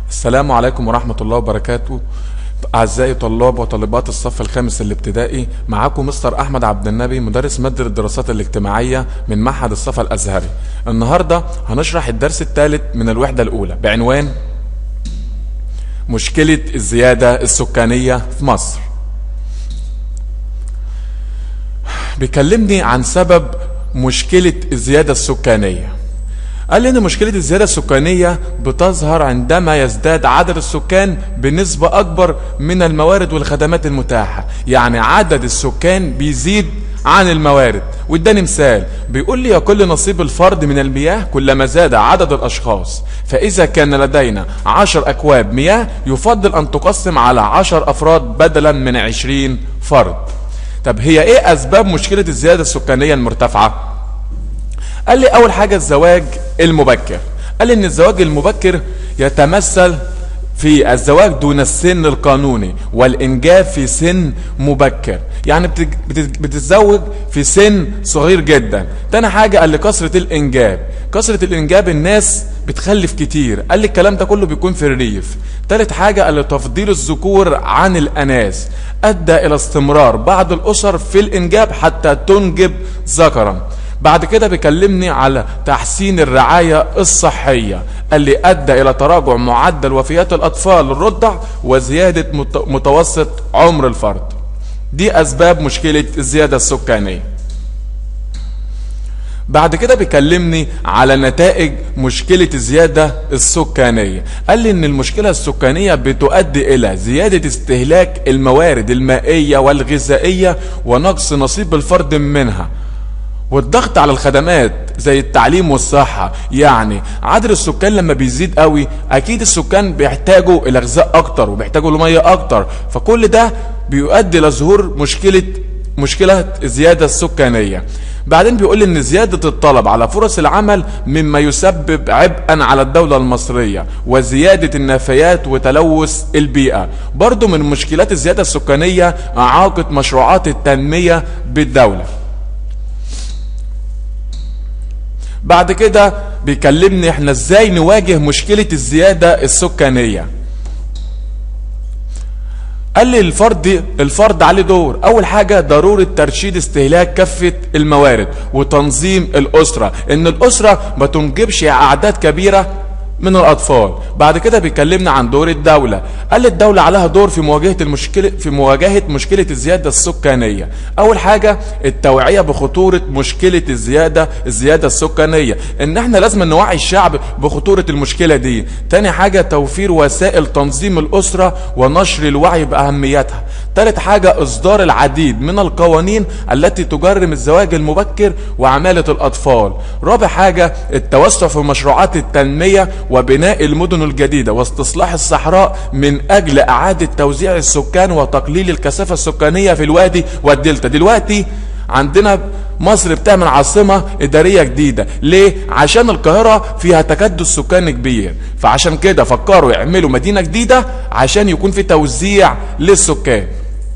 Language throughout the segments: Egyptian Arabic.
السلام عليكم ورحمة الله وبركاته أعزائي طلاب وطالبات الصف الخامس الابتدائي معاكم مستر أحمد عبد النبي مدرس مادة الدراسات الاجتماعية من معهد الصفا الأزهري النهاردة هنشرح الدرس الثالث من الوحدة الأولى بعنوان مشكلة الزيادة السكانية في مصر بيكلمني عن سبب مشكلة الزيادة السكانية قال لي ان مشكلة الزيادة السكانية بتظهر عندما يزداد عدد السكان بنسبة اكبر من الموارد والخدمات المتاحة يعني عدد السكان بيزيد عن الموارد واداني مثال بيقول لي يقل نصيب الفرد من المياه كلما زاد عدد الاشخاص فاذا كان لدينا عشر اكواب مياه يفضل ان تقسم على عشر افراد بدلا من عشرين فرد طب هي ايه اسباب مشكلة الزيادة السكانية المرتفعة قال لي اول حاجة الزواج المبكر قال لي ان الزواج المبكر يتمثل في الزواج دون السن القانوني والانجاب في سن مبكر يعني بتتزوج في سن صغير جدا تاني حاجة قال لي كثرة الانجاب كثرة الانجاب الناس بتخلف كتير قال لي الكلام ده كله بيكون في الريف تالت حاجة قال لي تفضيل الذكور عن الاناث ادى الى استمرار بعض الاسر في الانجاب حتى تنجب ذكرا بعد كده بيكلمني على تحسين الرعاية الصحية اللي أدى إلى تراجع معدل وفيات الأطفال الرضع وزيادة متوسط عمر الفرد دي أسباب مشكلة الزيادة السكانية بعد كده بيكلمني على نتائج مشكلة الزيادة السكانية قال لي ان المشكلة السكانية بتؤدي الى زيادة استهلاك الموارد المائية والغذائية ونقص نصيب الفرد منها والضغط على الخدمات زي التعليم والصحة يعني عدد السكان لما بيزيد قوي اكيد السكان بيحتاجوا الى غذاء اكتر وبيحتاجوا لمية اكتر فكل ده بيؤدي لظهور مشكلة مشكلة الزيادة السكانية بعدين بيقول ان زيادة الطلب على فرص العمل مما يسبب عبئا على الدولة المصرية وزيادة النفايات وتلوث البيئة برضو من مشكلات الزيادة السكانية اعاقة مشروعات التنمية بالدولة بعد كده بيكلمني احنا ازاي نواجه مشكلة الزيادة السكانية قال لي الفرد الفرد عليه دور اول حاجة ضرورة ترشيد استهلاك كافة الموارد وتنظيم الاسرة ان الاسرة ما تنجبش اعداد كبيرة من الاطفال بعد كده بيكلمنا عن دور الدولة قال لي الدولة عليها دور في مواجهة المشكلة في مواجهة مشكلة الزيادة السكانية اول حاجة التوعية بخطورة مشكلة الزيادة الزيادة السكانية ان احنا لازم نوعي الشعب بخطورة المشكلة دي تاني حاجة توفير وسائل تنظيم الاسرة ونشر الوعي باهميتها تالت حاجة اصدار العديد من القوانين التي تجرم الزواج المبكر وعمالة الاطفال رابع حاجة التوسع في مشروعات التنمية وبناء المدن الجديدة واستصلاح الصحراء من أجل إعادة توزيع السكان وتقليل الكثافة السكانية في الوادي والدلتا دلوقتي عندنا مصر بتعمل عاصمة إدارية جديدة ليه؟ عشان القاهرة فيها تكدس سكاني كبير فعشان كده فكروا يعملوا مدينة جديدة عشان يكون في توزيع للسكان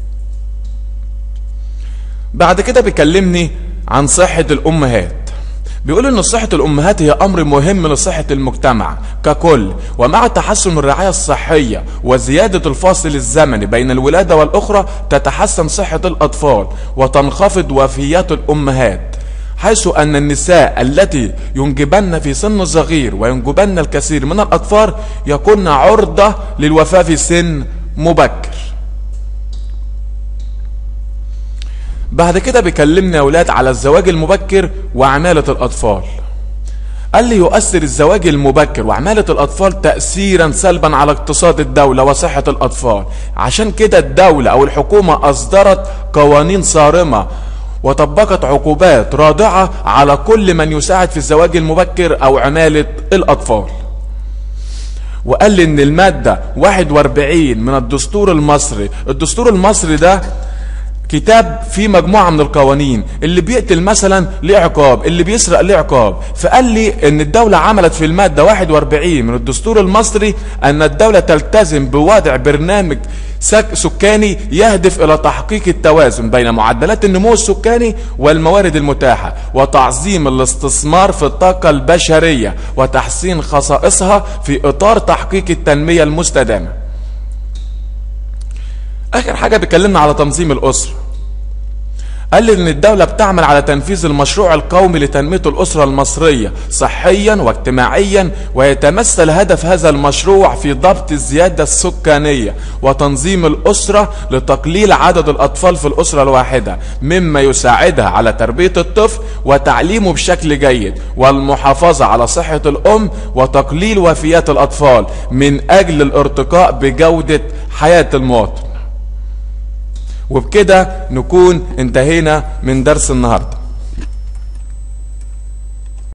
بعد كده بيكلمني عن صحة الأمهات بيقول ان صحة الامهات هي امر مهم لصحة المجتمع ككل ومع تحسن الرعاية الصحية وزيادة الفاصل الزمني بين الولادة والاخرى تتحسن صحة الاطفال وتنخفض وفيات الامهات حيث ان النساء التي ينجبن في سن صغير وينجبن الكثير من الاطفال يكون عرضة للوفاة في سن مبكر بعد كده بيكلمني يا اولاد على الزواج المبكر وعمالة الاطفال قال لي يؤثر الزواج المبكر وعمالة الاطفال تأثيرا سلبا على اقتصاد الدولة وصحة الاطفال عشان كده الدولة او الحكومة اصدرت قوانين صارمة وطبقت عقوبات رادعة على كل من يساعد في الزواج المبكر او عمالة الاطفال وقال لي ان المادة 41 من الدستور المصري الدستور المصري ده كتاب فيه مجموعة من القوانين اللي بيقتل مثلا ليه عقاب اللي بيسرق ليه عقاب فقال لي ان الدولة عملت في المادة 41 من الدستور المصري ان الدولة تلتزم بوضع برنامج سكاني يهدف الى تحقيق التوازن بين معدلات النمو السكاني والموارد المتاحة وتعظيم الاستثمار في الطاقة البشرية وتحسين خصائصها في اطار تحقيق التنمية المستدامة اخر حاجة بيكلمنا على تنظيم الاسرة قال لي ان الدولة بتعمل على تنفيذ المشروع القومي لتنمية الاسرة المصرية صحيا واجتماعيا ويتمثل هدف هذا المشروع في ضبط الزيادة السكانية وتنظيم الاسرة لتقليل عدد الاطفال في الاسرة الواحدة مما يساعدها على تربية الطفل وتعليمه بشكل جيد والمحافظة على صحة الام وتقليل وفيات الاطفال من اجل الارتقاء بجودة حياة المواطن وبكده نكون انتهينا من درس النهارده